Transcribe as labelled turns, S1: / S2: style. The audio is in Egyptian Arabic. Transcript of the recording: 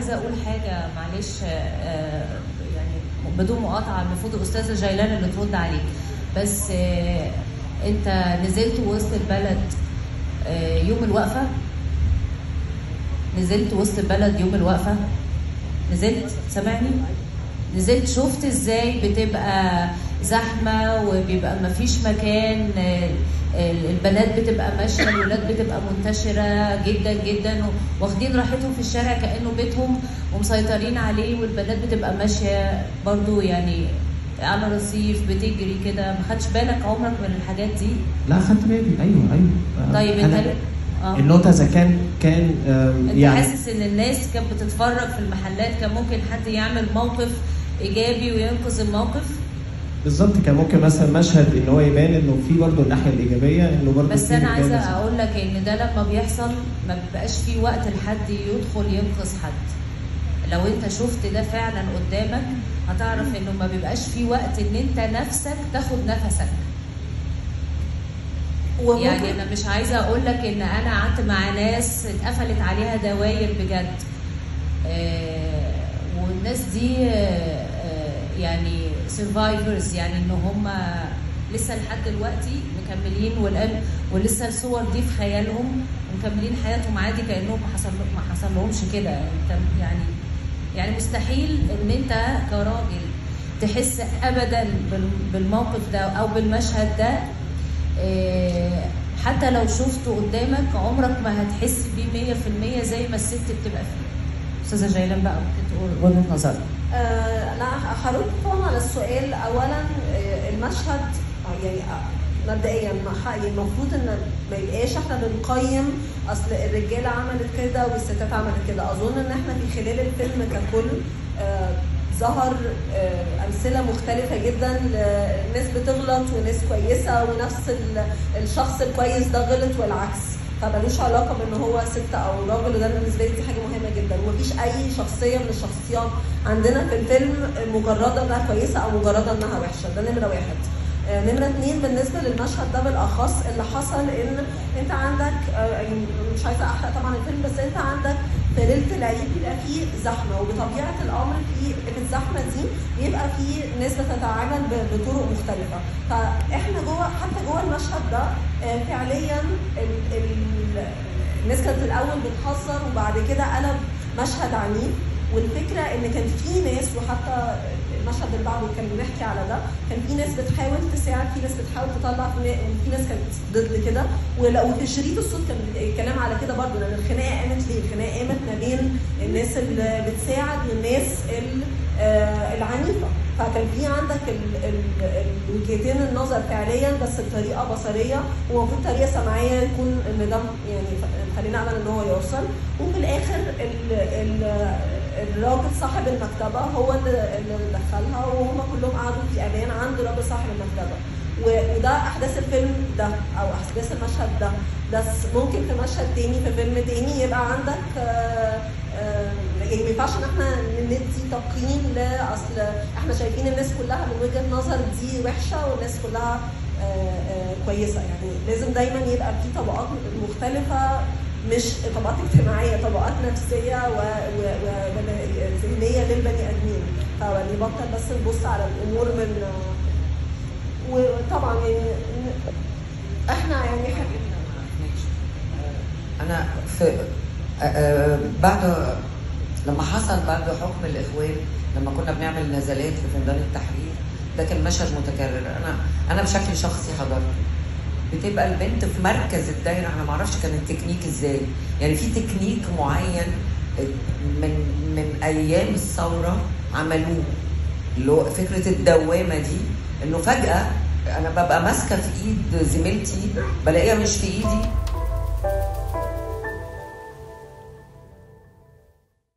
S1: عايزه اقول حاجه معلش آه، يعني بدون مقاطعه المفروض الاستاذه جيلان اللي ترد عليك بس آه، انت نزلت وسط البلد آه، يوم الوقفه نزلت وسط البلد يوم الوقفه نزلت سامعني نزلت شفت ازاي بتبقى زحمه وبيبقى مفيش مكان آه، ال- البنات بتبقى ماشيه الولاد بتبقى منتشره جدا جدا واخدين راحتهم في الشارع كانه بيتهم ومسيطرين عليه والبنات بتبقى ماشيه برضو يعني على رصيف بتجري كده ما خدش بالك عمرك من الحاجات دي
S2: لا خدت بالي ايوه ايوه آه،
S1: طيب انت
S2: أنا-
S1: ليه؟ اه
S2: النقطة إذا كان كان آم،
S1: انت
S2: يعني
S1: حاسس ان الناس كانت بتتفرج في المحلات كان ممكن حد يعمل موقف ايجابي وينقذ الموقف
S2: بالظبط كان ممكن مثلا مشهد ان هو يبان انه في برضه الناحيه الايجابيه انه برضه
S1: بس
S2: في
S1: انا عايزه
S2: رجالة
S1: اقول لك ان ده لما بيحصل ما بيبقاش في وقت لحد يدخل ينقذ حد لو انت شفت ده فعلا قدامك هتعرف انه ما بيبقاش في وقت ان انت نفسك تاخد نفسك
S3: وممكن
S1: يعني انا مش عايزه اقول لك ان انا قعدت مع ناس اتقفلت عليها دواير بجد آه، والناس دي آه، آه، يعني سرفايفرز يعني ان هم لسه لحد دلوقتي مكملين والان ولسه الصور دي في خيالهم ومكملين حياتهم عادي كانهم ما حصل ما حصل لهمش كده انت يعني يعني مستحيل ان انت كراجل تحس ابدا بال- بالموقف ده او بالمشهد ده آه، حتى لو شفته قدامك عمرك ما هتحس بيه 100% زي ما الست بتبقى فيه استاذه جيلان بقى ممكن تقول وجهه نظرك
S3: آه لا هرد طبعا على السؤال اولا آه المشهد آه، يعني آه، مبدئيا ما ح- يعني المفروض ان ما يبقاش احنا بنقيم اصل الرجاله عملت كده والستات عملت كده اظن ان احنا في خلال الفيلم ككل آه ظهر آه امثله مختلفه جدا لناس بتغلط وناس كويسه ونفس ال- الشخص الكويس ده غلط والعكس فملوش علاقه بان هو ست او راجل وده بالنسبه لي دي حاجه مهمه جدا ومفيش اي شخصيه من الشخصيات عندنا في الفيلم مجرده انها كويسه او مجرده انها وحشه ده نمره واحد آه، نمرة اتنين بالنسبة للمشهد ده بالأخص اللي حصل إن أنت عندك آه، يعني مش عايزة أحرق طبعا الفيلم بس أنت عندك في ليلة العيد بيبقى فيه زحمة وبطبيعة الأمر في في الزحمة دي بيبقى فيه ناس بتتعامل ب- بطرق مختلفة فإحنا جوه حتى جوه المشهد ده آه، فعليا ال- ال- الناس كانت الأول بتهزر وبعد كده قلب مشهد عنيف والفكره ان كان في ناس وحتى المشهد اللي بعده كان بنحكي على ده كان في ناس بتحاول تساعد في ناس بتحاول تطلع في نا- وفي ناس كانت ضد كده ولا- وفي شريط الصوت كان الكلام على كده برضه لان الخناقه قامت ليه؟ الخناقه قامت ما بين الناس اللي بتساعد والناس ال- آه، العنيفه فكان في عندك ال- ال- ال- وجهتين النظر فعليا بس بطريقه بصريه ومفروض طريقه سمعيه يكون ان ده يعني ف- خلينا نامل ان هو يوصل وفي الاخر ال ال الراجل صاحب المكتبه هو اللي اللي دخلها وهم كلهم قعدوا في امان عند راجل صاحب المكتبه و- وده احداث الفيلم ده او احداث المشهد ده بس ممكن في مشهد تاني في فيلم تاني يبقى عندك آه، آه، يعني ما ينفعش ان احنا ندي تقييم لاصل احنا شايفين الناس كلها من وجهه نظر دي وحشه والناس كلها آه، آه، كويسه يعني لازم دايما يبقى في طبقات مختلفه مش طبقات اجتماعيه طبقات نفسيه و- و- وذهنيه للبني ادمين فنبطل بس نبص على الامور من وطبعا يعني احنا يعني
S4: انا في آه، آه، بعد لما حصل بعد حكم الاخوان لما كنا بنعمل نزلات في ميدان التحرير ده كان مشهد متكرر انا انا بشكل شخصي حضرته بتبقى البنت في مركز الدايره انا ما اعرفش كان التكنيك ازاي يعني في تكنيك معين من من ايام الثوره عملوه اللي هو فكره الدوامه دي انه فجاه انا ببقى ماسكه في ايد زميلتي بلاقيها مش في ايدي